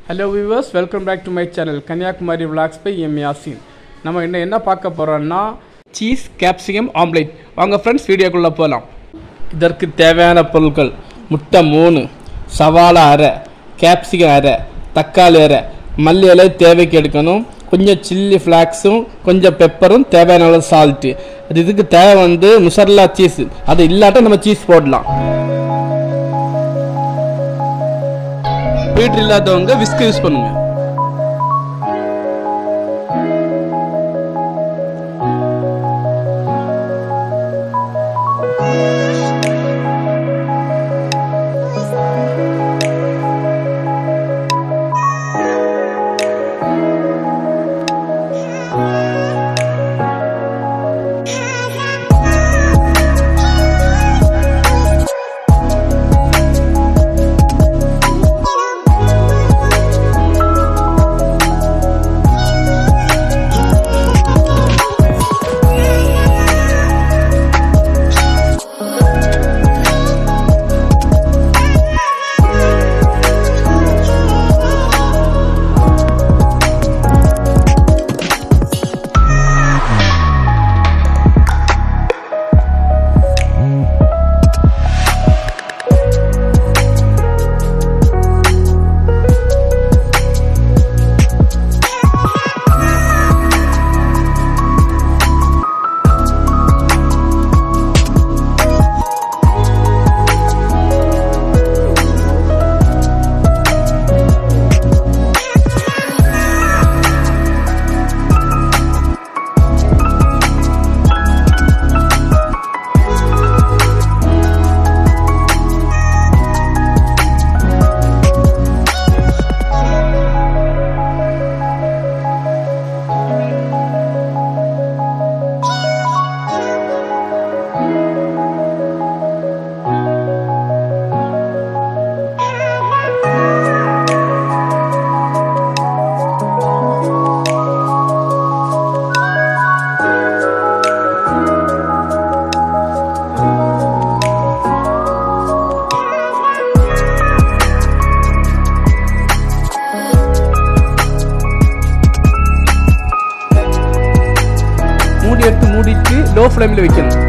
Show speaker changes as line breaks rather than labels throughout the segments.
hello viewers welcome back to my channel Kanyakumari vlogs by M Yasin நம்ம என்ன என்ன பார்க்க போகிறோம்னா சீஸ் கேப்சிகம் ஆம்லேட் வாங்க ஃப்ரெண்ட்ஸ் வீடியோக்குள்ளே போகலாம் இதற்கு தேவையான பொருட்கள் முட்டை மூணு சவாளை அரை கேப்சிகம் அரை தக்காளி அரை மல்லி இலை தேவைக்கு எடுக்கணும் கொஞ்சம் சில்லி ஃப்ளாக்ஸும் கொஞ்சம் பெப்பரும் தேவையான அளவு சால்ட்டு அது இதுக்கு தேவை வந்து முசர்லா சீஸ் அது இல்லாட்ட நம்ம சீஸ் போடலாம் பீட்டர் இல்லாதவங்க விஸ்க் யூஸ் பண்ணுங்க மூடி எடுத்து மூடிட்டு லோ ஃப்ளேமில் வைக்கணும்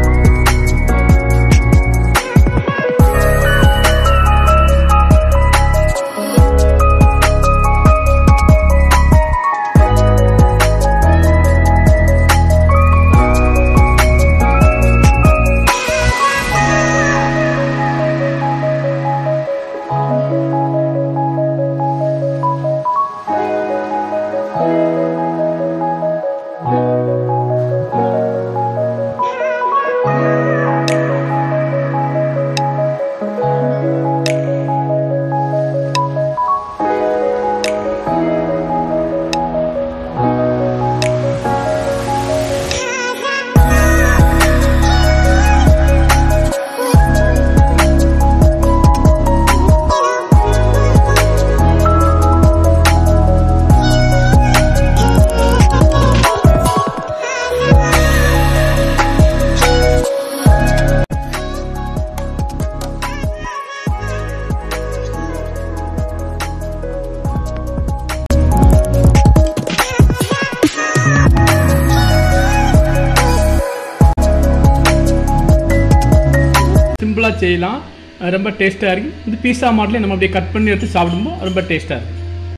சிம்பிளாக செய்யலாம் அது ரொம்ப டேஸ்ட்டாக இருக்கு இது பீஸா மாடலே நம்ம அப்படியே கட் பண்ணி எடுத்து சாப்பிடும்போது ரொம்ப டேஸ்ட்டாக இருக்கு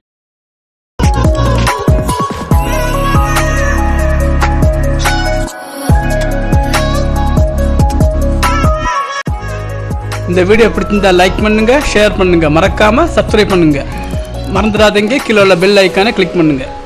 இந்த வீடியோ பிடிச்சிருந்தா லைக் பண்ணுங்க ஷேர் பண்ணுங்க மறக்காம சப்ஸ்கிரைப் பண்ணுங்க மறந்துடாதீங்க கீழே உள்ள பெல் ஐக்கானை கிளிக் பண்ணுங்க